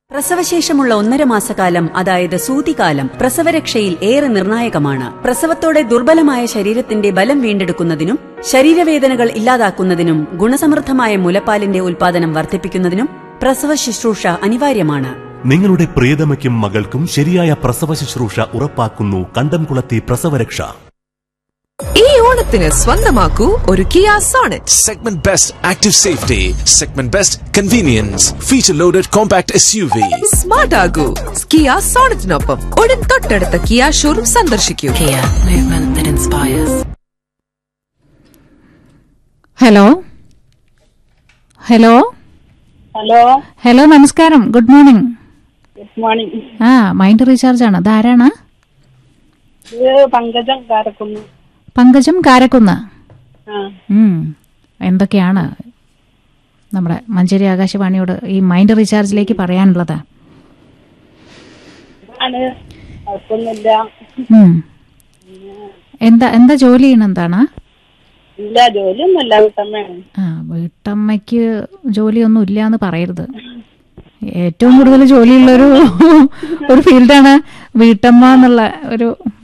പ്രസവശേഷമുള്ള ഒന്നര മാസക്കാലം അതായത് സൂതികാലം പ്രസവരക്ഷയിൽ ഏറെ നിർണായകമാണ് പ്രസവത്തോടെ ദുർബലമായ ശരീരത്തിന്റെ ബലം വീണ്ടെടുക്കുന്നതിനും ശരീരവേദനകൾ ഇല്ലാതാക്കുന്നതിനും ഗുണസമൃദ്ധമായ മുലപ്പാലിന്റെ ഉൽപാദനം വർദ്ധിപ്പിക്കുന്നതിനും പ്രസവ ശുശ്രൂഷ അനിവാര്യമാണ് നിങ്ങളുടെ പ്രിയതമയ്ക്കും മകൾക്കും ശരിയായ പ്രസവ ശുശ്രൂഷ ഉറപ്പാക്കുന്നു കണ്ടംകുളത്തി പ്രസവരക്ഷ ഈ ഓണത്തിന് സ്വന്തമാക്കൂ ഒരു Kia Sonet Segment Best Active Safety, Segment Best Convenience, Feature Loaded Compact SUV. Smart ആകൂ കിയ സോണറ്റിനൊപ്പം ഉടൻ തൊട്ടടുത്ത കിയ ഷോറൂം സന്ദർശിക്കൂ Kia, movement that inspires. Hello hello hello hello നമസ്കാരം ഗുഡ് മോർണിംഗ് ഗുഡ് മോർണിംഗ് ആ മൈൻഡ് റീചാർജ് ആണ് ഇതാരാണ് ഇത് പങ്കജം കാരക്കുന്നു പങ്കജം കാരക്കുന്ന് ആ ഉം. എന്തൊക്കെയാണ് നമ്മുടെ മഞ്ചേരി ആകാശവാണിയോട് ഈ മൈൻഡ് റീചാർജിലേക്ക് പറയാനുള്ളത് ആണ് കുഴപ്പമൊന്നുമില്ല ഉം. എന്താ എന്താ ജോലി ചെയ്യണ എന്താണ് ഇല്ല ജോലിയൊന്നുമില്ല വീട്ടമ്മയാണ് ആ വീട്ടമ്മയ്ക്ക് ജോലിയൊന്നും ഇല്ല എന്ന് പറയരുത് ഏറ്റവും കൂടുതൽ ജോലിയുള്ളൊരു ഒരു ഫീൽഡാണ് വീട്ടമ്മ എന്നുള്ള ഒരു